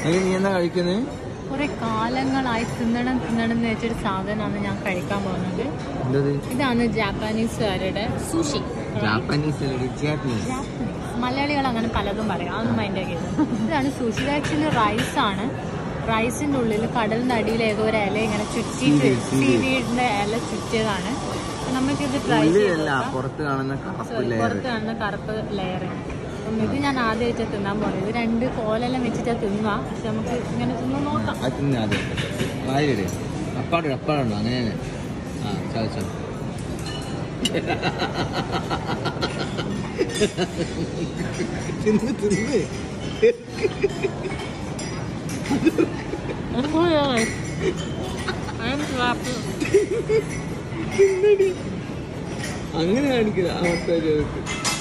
അതിന് നീ എന്താ കഴിക്കുന്നത് കുറെ കാലങ്ങളായി തിന്നണം തിന്നണം എന്ന് വെച്ചൊരു സാധനമാണ് ഞാൻ കഴിക്കാൻ പോകുന്നത് എന്തത് ഇതാണ് ജാപ്പാനീസുകാരുടെ സുഷി ജാപ്പനീസ് ജാപ്പനീസ് മലയാളികൾ അങ്ങനെ പലതും പറയും അതൊന്നും മൈൻഡ് ആക്കിയത് ഇതാണ് സുഷി ഇത് ആക്ച്വലി റൈസ് ആണ് റൈസിന്റെ ഉള്ളിൽ കടലിന്റെ അടിയിൽ ഏതോ ഒരു ഇല ഇങ്ങനെ ചുറ്റിയിട്ട് Seaweed, seaweed. സീവീഡിന്റെ ഇല ചുറ്റിയതാണ് അപ്പൊ നമുക്കിത് ട്രൈ ഉള്ളിലല്ല ചെയ്ത് പുറത്ത് കാണുന്ന കറുപ്പ് സോറി ലെയർ പുറത്ത് കാണുന്ന കറുപ്പ് ലെയർ അപ്പം ഇത് ഞാൻ ആദ്യമായിട്ട് തിന്നാൻ പോകുന്നത് ഇത് രണ്ട് കോലെല്ലാം വെച്ചിട്ട് തിന്നുക പക്ഷെ നമുക്ക് ഇങ്ങനെ തിന്നു നോക്കാം അത് തിന്നെ ആദ്യം വായിലിട് അപ്പാട് അപ്പാടുണ്ടോ അങ്ങനെ തന്നെ ആ ചാ ചാ തിന്ന് തിന്ന് അങ്ങനെ കാണിക്കില്ല ആ മൊത്തം